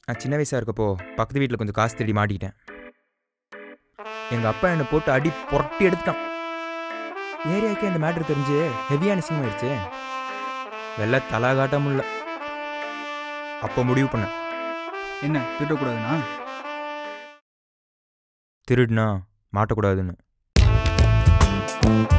நான் சின்ன வயசாக இருக்கப்போ பக்கத்து வீட்டில் கொஞ்சம் காசு தேடி மாட்டிக்கிட்டேன் எங்கள் அப்பா என்னை போட்டு அடி புரட்டி எடுத்துட்டான் ஏரியாக்கே இந்த மேட்ரு தெரிஞ்சு ஹெவியான சிங்கமாயிடுச்சு வெள்ள தலா காட்ட முடியல அப்போ முடிவு பண்ணேன் என்ன திட்டக்கூடாதுண்ணா திருடுனா மாட்டக்கூடாதுன்னு